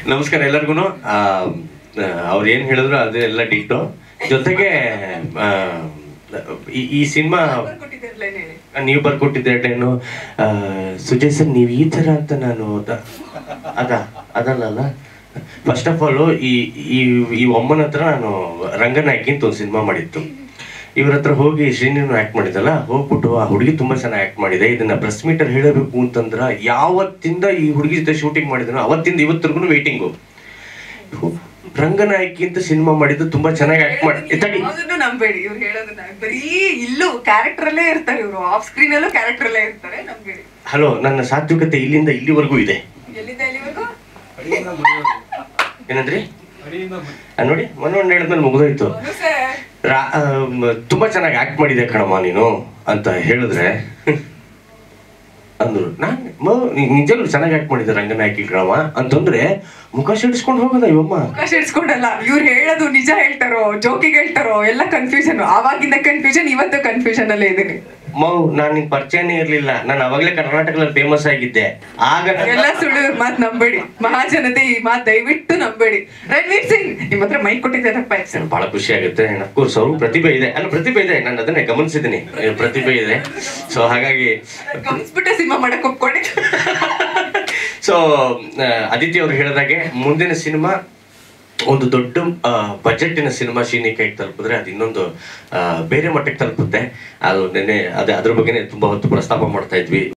ನಮಸ್ಕಾರ ಎಲ್ಲರಿಗೂ ಅವ್ರು ಏನು ಹೇಳಿದ್ರು ಅದು ಎಲ್ಲ ಡಿಟ್ಟು ಜೊತೆಗೆ ಆ, ಈ- ಈ ಸಿನಿಮಾ ನೀವು ಬರ್ಕೊಟ್ಟಿದ್ದೆ ಹೆಡ್ಲೈನು ಸುಜಯ್ ಸರ್ ನೀವು ಈ ಥರ ಅಂತ ನಾನು ದ- ಅದ ಅದಲ್ಲ ಫಸ್ಟ್ ಆಫ್ ಆಲ್ ಈ ಈ ಈ ಒಮ್ಮನ ಹತ್ರ ನಾನು ರಂಗನಾಯಕಿ ಅಂತ ಒಂದು ಸಿನಿಮಾ ಮಾಡಿತ್ತು ಇವ್ರ ಹತ್ರ ಹೋಗಿ ಶ್ರೀನಿನು ಆಕ್ಟ್ ಮಾಡಿದಲ್ಲ ಹೋಗ್ಬಿಟ್ಟು ಆ ಹುಡುಗಿ ತುಂಬಾ ಚೆನ್ನಾಗಿ ಆಕ್ಟ್ ಮಾಡಿದೆ ಇದನ್ನ ಪ್ರೆಸ್ ಮೀಟರ್ ಹೇಳಬೇಕು ಅಂತಂದ್ರ ಯಾವತ್ತಿಂದ ಈ ಹುಡುಗಿ ಜೊತೆ ಶೂಟಿಂಗ್ ಮಾಡಿದ್ರು ಅವತ್ತಿಂದ ಇವತ್ತರೆಗೂ ವೇಟಿಂಗು ರಂಗನಾಯಕಿ ಅಂತ ಸಿನಿಮಾ ಮಾಡಿದ್ದು ತುಂಬಾ ಚೆನ್ನಾಗಿ ಆಕ್ಟ್ ಮಾಡಿ ತಡಿ ಯಾವ್ದನ್ನು ನಂಬೇಡಿ ಇವ್ರು ಹೇಳೋದನ್ನ ಬರೀ ಇಲ್ಲೂ ಕ್ಯಾರೆಕ್ಟರ್ ಅಲ್ಲೇ ಇರ್ತಾರೆ ಇವರು ಆಫ್ ಸ್ಕ್ರೀನ್ ಅಲ್ಲೂ ಕ್ಯಾರೆಕ್ಟರ್ ಅಲ್ಲೇ ಇರ್ತಾರೆ ನಂಬೇಡಿ ಹಲೋ ನನ್ನ ಸಾತ್ವಿಕತೆ ಇಲ್ಲಿಂದ ಇಲ್ಲಿವರೆಗೂ ಇದೆ ಎಲ್ಲಿದೆ ಅಲ್ಲಿವರೆಗೂ ಏನಂದ್ರಿ ಆ, ನೋಡಿ ಮನೋಣ್ಣ ಹೇಳಿದ್ಮೇಲೆ ಮುಗಿದೋಯ್ತು ಹೌದು ಸರ್ ರಾ- ಆ, ಮ್, ತುಂಬಾ ಚೆನ್ನಾಗಿ ಆಕ್ಟ್ ಮಾಡಿದೆ ಕಣಮ್ಮ ನೀನು ಅಂತ ಹೇಳಿದ್ರೆ ಅಂದ್ರು ನಾನ್ ಮ- ನೀ ನಿಜವಾಗ್ಲೂ ಚೆನ್ನಾಗಿ ಆಕ್ಟ್ ಮಾಡಿದೆ ರಂಗನಾಯಕಿ ಕಣಮ್ಮ ಅಂತಂದ್ರೆ ಮುಖ ಸಿಡಿಸ್ಕೊಂಡು ಹೋಗೋದ ಇವಮ್ಮ ಅವಕಾಶ ಇಡ್ಸ್ಕೊಂಡಲ್ಲ ಇವ್ರು ಹೇಳೋದು ನಿಜ ಹೇಳ್ತಾರೋ ಜೋಕಿಗೆ ಹೇಳ್ತಾರೋ ಎಲ್ಲ ಕನ್ಫ್ಯೂಷನ್ ಆವಾಗಿಂದ ಕನ್ಫ್ಯೂಷನ್ ಇವತ್ತು ಕನ್ಫ್ಯೂಷನ್ ಅಲ್ಲೇ ಇದೀನಿ ಮೌ ನಾನ್ ನಿನ್ ಪರಿಚಯನೇ ಇರ್ಲಿಲ್ಲ ನಾನು ಅವಾಗ್ಲೇ ಕರ್ನಾಟಕದಲ್ಲಿ ಫೇಮಸ್ ಆಗಿದ್ದೆ ಆಗ ನನ್ನ- ಎಲ್ಲ ಸುಳ್ಳು ಇವ್ರ ಮಾತು ನಂಬೇಡಿ ಮಹಾಜನತೆ ಈ ಮಾತು ದಯವಿಟ್ಟು ನಂಬೇಡಿ ರಣವೀರ್ ಸಿಂಗ್ ನಿಮ್ಮ ಹತ್ರ ಮೈಕ್ ಕೊಟ್ಟಿದ್ದೆ ತಪ್ಪ ನಂಗೆ ಬಹಳ ಖುಷಿ ಆಗುತ್ತೆ ಅಫ್ಕೋರ್ಸ್ ಅವರು ಪ್ರತಿಭೆ ಇದೆ ಅಲ್ಲ ಪ್ರತಿಭೆ ಇದೆ ನಾನು ಅದನ್ನೇ ಗಮನಿಸಿದ್ದೀನಿ ಏ, ಪ್ರತಿಭೆ ಇದೆ ಸೊ ಹಾಗಾಗಿ ಗಮನಿಸ್ಬಿಟ್ಟೆ ಸಿನಿಮಾ ಮಾಡಕ್ ಒಪ್ಕೊಂಡೆ ಸೊ ಆದಿತ್ಯ ಅವ್ರು ಹೇಳಿದಾಗೆ ಮುಂದಿನ ಸಿನಿಮಾ ಒಂದು ದೊಡ್ಡ ಬಜೆಟ್ಟಿನ ಸಿನಿಮಾ ಶೀನಿ ಕೈಗೆ ತಲುಪಿದ್ರೆ ಅದು ಇನ್ನೊಂದು ಆ, ಬೇರೆ ಮಟ್ಟಕ್ಕೆ ತಲುಪುತ್ತೆ ಅದು ನೆನ್ನೆ ಅದೇ ಅದ್ರ ಬಗ್ಗೆನೇ ತುಂಬಾ ಹೊತ್ತು ಪ್ರಸ್ತಾಪ ಮಾಡ್ತಾ ಇದ್ವಿ